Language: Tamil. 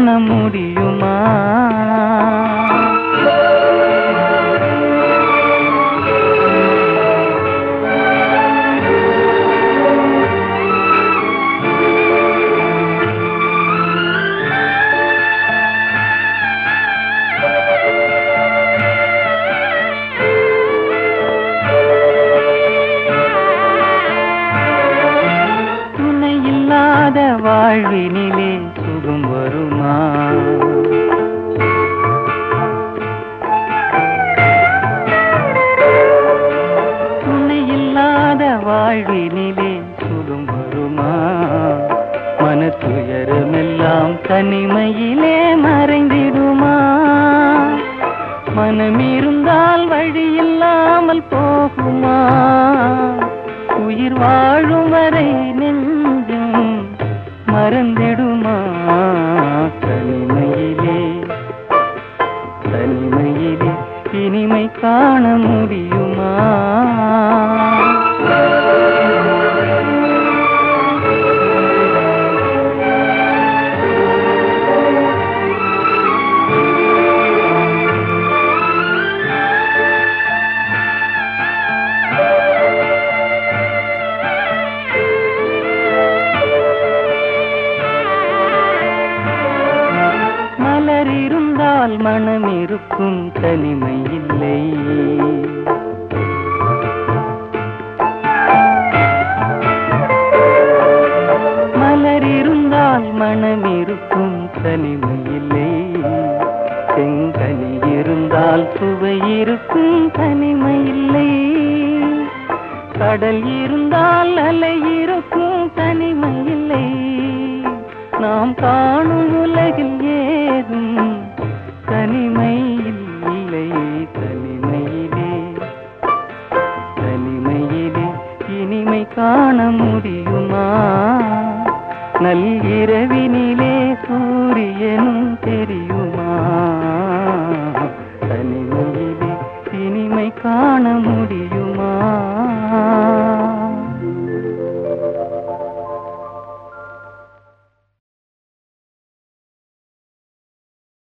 காண முடியுமா துணை இல்லாத வாழ்வினிலே சுகம் வருமா துணை இல்லாத வாழ்வினிலே சுகம் வருமா மனத்துயரமெல்லாம் தனிமையிலே மறைந்திடுமா மனம் இருந்தால் வழி இல்லாமல் போகுமா உயிர் வாழும் வரை நெஞ்சம் மறந்திடுமா தனிமையிலே தனிமையிலே இனிமை காண முடியுமா மலர் இருந்தால் மனம் இருக்கும் தனிமை இல்லை மலர் இருந்தால் மனம் இருக்கும் தனிமை இல்லை செங்கனி இருந்தால் சுவை இருக்கும் தனிமை இல்லை கடல் இருந்தால் அலை இருக்கும் தனிமை இல்லை நாம் காணும் உலகில் ஏதும் தனிமை இல்லை தனிமையிலே தனிமையிலே இனிமை காண முடியுமா நல்கிரவினிலே சூரியனும் தெரியுமா தனிமையிலே இனிமை காண முடியுமா